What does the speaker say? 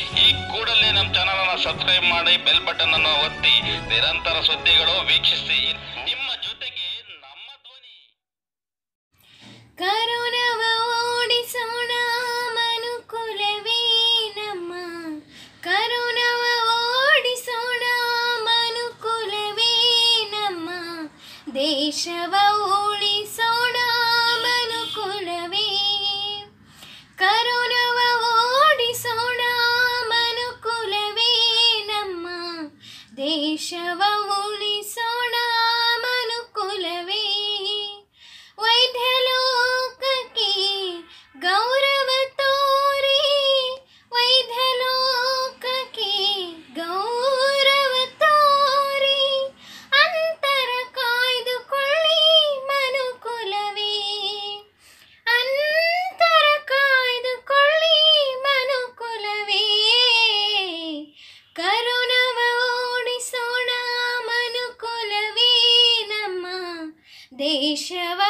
ಈ ಕೂಡಲೇ ನಮ್ಮ ಚಾನಲ್ ಅನ್ನು ಸಬ್ಸ್ಕ್ರೈಬ್ ಮಾಡಿ ಬೆಲ್ ಬಟನ್ ಅನ್ನು ಒತ್ತಿ ನಿರಂತರ ಸುದ್ದಿಗಳು ವೀಕ್ಷಿಸಿ ನಿಮ್ಮ ಜೊತೆಗೆ ನಮ್ಮ ಧ್ವನಿ ಕರುಣವ ಓಡಿಸೋಣ ಮನುಕುಲವೇ ನಮ್ಮ ಕರುಣವ ಓಡಿಸೋಣ ಮನುಕುಲವೇ ನಮ್ಮ ದೇಶವ ಉಳಿಸೋಣ ಮನುಕುಲವೇ ಕರುಣವ ಓಡಿಸೋಣ ಮನುಕುಲವೇ ನಮ್ಮ ದೇಶವ ಉಳಿಸೋಣ ಮನುಕುಲವೇ ವೈದ್ಯಲೋಕಕ್ಕೆ ಗೌರವ ತೋರಿ ವೈದ್ಯಲೋಕಕ್ಕೆ ಗೌರವ ತೋರಿ ಅಂತರ ಕಾಯ್ದುಕೊಳ್ಳಿ ಮನುಕುಲವೇ ಅಂತರ ಕಾಯ್ದುಕೊಳ್ಳಿ ಮನುಕುಲವೇ ಕರುಣವ ಓಡಿಸೋಣ ಮನುಕುಲವೇ ನಮ್ಮ ದೇಶವ